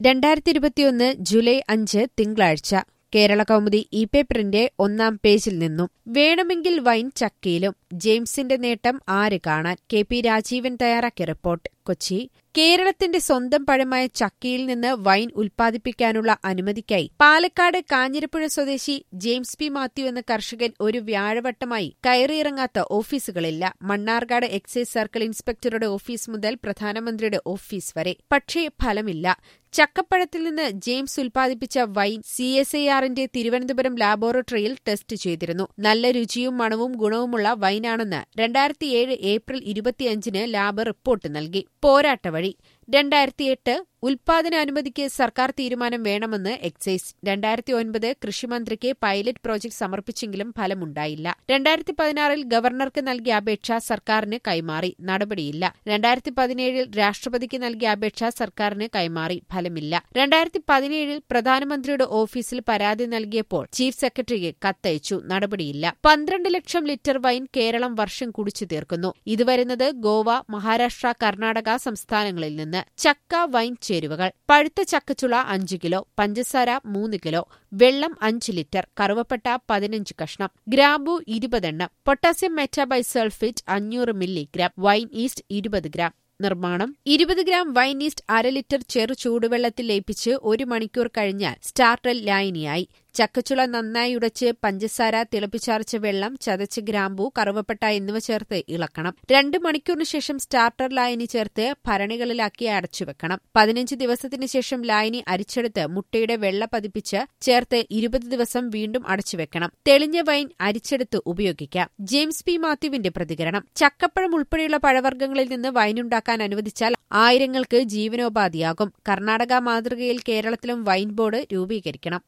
രണ്ടായിരത്തി ഇരുപത്തിയൊന്ന് ജൂലൈ അഞ്ച് തിങ്കളാഴ്ച കേരള കൗമുദി ഇ പേപ്പറിന്റെ ഒന്നാം പേജിൽ നിന്നും വേണമെങ്കിൽ വൈൻ ചക്കയിലും ജെയിംസിന്റെ നേട്ടം ആര് കാണാൻ കെ പി രാജീവൻ തയ്യാറാക്കിയ റിപ്പോർട്ട് കൊച്ചി കേരളത്തിന്റെ സ്വന്തം പഴമായ ചക്കയിൽ നിന്ന് വൈൻ ഉൽപ്പാദിപ്പിക്കാനുള്ള അനുമതിക്കായി പാലക്കാട് കാഞ്ഞിരപ്പുഴ സ്വദേശി ജെയിംസ് പി മാത്യു എന്ന കർഷകൻ ഒരു വ്യാഴവട്ടമായി കയറിയിറങ്ങാത്ത ഓഫീസുകളില്ല മണ്ണാർക്കാട് എക്സൈസ് സർക്കിൾ ഇൻസ്പെക്ടറുടെ ഓഫീസ് മുതൽ പ്രധാനമന്ത്രിയുടെ ഓഫീസ് വരെ പക്ഷേ ഫലമില്ല ചക്കപ്പഴത്തിൽ നിന്ന് ജെയിംസ് ഉൽപ്പാദിപ്പിച്ച വൈൻ സി എസ് ഐ ആറിന്റെ തിരുവനന്തപുരം ലാബോറട്ടറിയിൽ ടെസ്റ്റ് ചെയ്തിരുന്നു നല്ല രുചിയും മണവും ഗുണവുമുള്ള വൈനാണെന്ന് രണ്ടായിരത്തിയേഴ് ഏപ്രിൽ ഇരുപത്തിയഞ്ചിന് ലാബ് റിപ്പോർട്ട് നൽകി പോരാട്ട വഴി രണ്ടായിരത്തിയെട്ട് ഉൽപാദന അനുമതിക്ക് സർക്കാർ തീരുമാനം വേണമെന്ന് എക്സൈസ് രണ്ടായിരത്തി ഒൻപത് കൃഷിമന്ത്രിക്ക് പൈലറ്റ് പ്രോജക്ട് സമർപ്പിച്ചെങ്കിലും ഫലമുണ്ടായില്ല രണ്ടായിരത്തി പതിനാറിൽ ഗവർണർക്ക് നൽകിയ അപേക്ഷ സർക്കാരിന് കൈമാറി നടപടിയില്ല രണ്ടായിരത്തി പതിനേഴിൽ രാഷ്ട്രപതിക്ക് നൽകിയ അപേക്ഷ സർക്കാരിന് കൈമാറി ഫലമില്ല രണ്ടായിരത്തി പതിനേഴിൽ പ്രധാനമന്ത്രിയുടെ ഓഫീസിൽ പരാതി നൽകിയപ്പോൾ ചീഫ് സെക്രട്ടറിക്ക് കത്തയച്ചു നടപടിയില്ല പന്ത്രണ്ട് ലക്ഷം ലിറ്റർ വൈൻ കേരളം വർഷം കുടിച്ചു തീർക്കുന്നു ഇത് വരുന്നത് ഗോവ മഹാരാഷ്ട്ര കർണാടക സംസ്ഥാനങ്ങളിൽ നിന്ന് ചക്ക വൈൻ ചേരുവകൾ പഴുത്ത ചക്കച്ചുള അഞ്ച് കിലോ പഞ്ചസാര മൂന്ന് കിലോ വെള്ളം അഞ്ച് ലിറ്റർ കറുവപ്പട്ട പതിനഞ്ച് കഷ്ണം ഗ്രാമ്പു ഇരുപതെണ്ണം പൊട്ടാസ്യം മെറ്റാബൈസൾഫേറ്റ് അഞ്ഞൂറ് മില്ലിഗ്രാം വൈൻ ഈസ്റ്റ് ഇരുപത് ഗ്രാം നിർമ്മാണം ഇരുപത് ഗ്രാം വൈൻ ഈസ്റ്റ് അര ലിറ്റർ ചെറു ചൂടുവെള്ളത്തിൽ ലയിപ്പിച്ച് ഒരു മണിക്കൂർ കഴിഞ്ഞാൽ സ്റ്റാർട്ടർ ലായനിയായി ചക്കച്ചുള നന്നായി ഉടച്ച് പഞ്ചസാര തിളപ്പിച്ചാർച്ച വെള്ളം ചതച്ച് ഗ്രാമ്പൂ കറുവപ്പട്ട എന്നിവ ചേർത്ത് ഇളക്കണം രണ്ട് മണിക്കൂറിന് ശേഷം സ്റ്റാർട്ടർ ലായനി ചേർത്ത് ഭരണികളിലാക്കി അടച്ചുവെക്കണം പതിനഞ്ച് ദിവസത്തിന് ശേഷം ലായനി അരിച്ചെടുത്ത് മുട്ടയുടെ വെള്ള പതിപ്പിച്ച് ചേർത്ത് ഇരുപത് ദിവസം വീണ്ടും അടച്ചുവെക്കണം തെളിഞ്ഞ വൈൻ അരിച്ചെടുത്ത് ഉപയോഗിക്കാം ജെയിംസ് പി മാത്യുവിന്റെ പ്രതികരണം ചക്കപ്പഴം ഉൾപ്പെടെയുള്ള പഴവർഗ്ഗങ്ങളിൽ നിന്ന് വൈനുണ്ടാക്കാൻ അനുവദിച്ചാൽ ആയിരങ്ങൾക്ക് ജീവനോപാധിയാകും കർണാടക മാതൃകയിൽ കേരളത്തിലും വൈൻ ബോർഡ് രൂപീകരിക്കണം